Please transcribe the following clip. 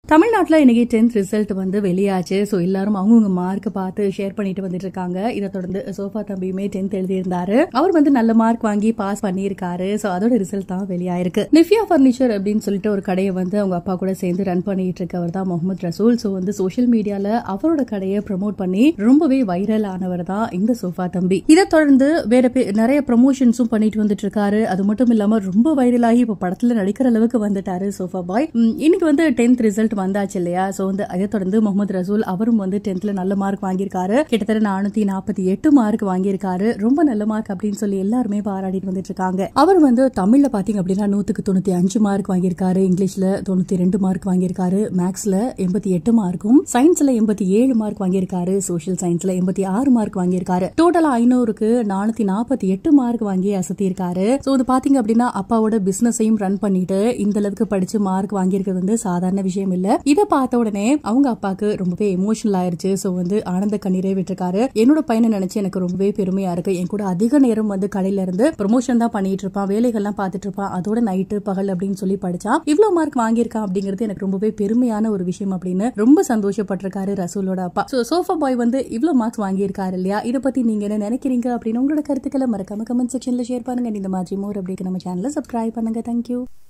தமிழ்நாட்டில் இன்னைக்கு tenth result வந்து வெளியாச்சு ஸோ எல்லாரும் அவங்கவுங்க மார்க் பார்த்து ஷேர் பண்ணிட்டு வந்துட்டு இருக்காங்க இதை தொடர்ந்து சோஃபா தம்பியுமே டென்த் எழுதியிருந்தாரு அவர் வந்து நல்ல மார்க் வாங்கி பாஸ் பண்ணியிருக்காரு ஸோ அதோட ரிசல்ட் தான் வெளியாயிருக்கு நிஃபியா ஃபர்னிச்சர் அப்படின்னு சொல்லிட்டு ஒரு கடையை வந்து அவங்க அப்பா கூட சேர்ந்து ரன் பண்ணிட்டு இருக்கவர் தான் முகமது ரசூல் ஸோ வந்து சோஷியல் மீடியால அவரோட கடையை ப்ரமோட் பண்ணி ரொம்பவே வைரல் ஆனவர் தான் இந்த சோஃபா தம்பி இதை தொடர்ந்து வேற பே- நிறைய ப்ரமோஷன்ஸும் பண்ணிட்டு வந்துட்டு இருக்காரு அது மட்டும் இல்லாம ரொம்ப வைரலாகி இப்போ படத்துல நடிக்கிற அளவுக்கு வந்துட்டாரு சோஃபா பாய் ம், இன்னைக்கு வந்து டென்த் ரிசல்ட் வந்தாச்சு இல்லையா சோ வந்து அதை தொடர்ந்து முகமது ரசூல் அவரும் வந்து டென்த்ல நல்ல மார்க் வாங்கியிருக்காரு கிட்டத்தட்ட நானூத்தி நாற்பத்தி எட்டு மார்க் வாங்கியிருக்காரு ரொம்ப நல்ல மார்க் அப்படின்னு சொல்லி எல்லாருமே பாராட்டிட்டு வந்துட்டு இருக்காங்க அவர் வந்து தமிழ்ல பாத்தீங்க அப்படின்னா நூத்துக்கு தொண்ணூத்தி அஞ்சு மார்க் வாங்கியிருக்காரு இங்கிலீஷ்ல தொண்ணூத்தி ரெண்டு மார்க் வாங்கியிருக்காரு மேக்ஸ்ல எண்பத்தி எட்டு மார்க்கும் சயின்ஸ்ல எண்பத்தி ஏழு மார்க் வாங்கியிருக்காரு சோஷியல் சயின்ஸ்ல எண்பத்தி ஆறு மார்க் வாங்கியிருக்காரு டோட்டலா ஐநூறுக்கு நானூத்தி நாற்பத்தி எட்டு மார்க் வாங்கி அசத்தியிருக்காரு சோ இது பாத்தீங்க அப்படின்னா அப்பாவோட பிசினஸையும் ரன் பண்ணிட்டு இந்த அளவுக்கு படிச்சு மார்க் வாங்கியிருக்கிறது வந்து சாதாரண விஷயம் இல்ல இதை பார்த்த உடனே அவங்க அப்பாக்கு ரொம்பவே எமோஷனல் ஆயிருச்சு சோ வந்து ஆனந்த கண்ணீரே விட்டுருக்காரு என்னோட பையனை நினைச்சு எனக்கு ரொம்பவே பெருமையா இருக்கு என் கூட அதிக நேரம் வந்து கடையில இருந்து ப்ரொமோஷன் தான் பண்ணிட்டு இருப்பான் வேலைகள்லாம் பார்த்துட்டு இருப்பான் அதோட நைட்டு பகல் அப்படின்னு சொல்லி படிச்சான் இவ்வளவு மார்க் வாங்கியிருக்கான் அப்படிங்கிறது எனக்கு ரொம்பவே பெருமையான ஒரு விஷயம் அப்படின்னு ரொம்ப சந்தோஷப்பட்டிருக்காரு ரசூலோட அப்பா சோ சோஃபா பாய் வந்து இவ்வளவு மார்க்ஸ் வாங்கியிருக்காரு இல்லையா இதை பத்தி நீங்க என்ன நினைக்கிறீங்க அப்படின்னு உங்களோட கருத்துக்களை மறக்காம கமெண்ட் செக்ஷன்ல ஷேர் பண்ணுங்க இந்த மாதிரி மோர் அப்படிக்கு நம்ம சேனலை சப்ஸ்கிரைப் பண்ணுங்க தேங்க்யூ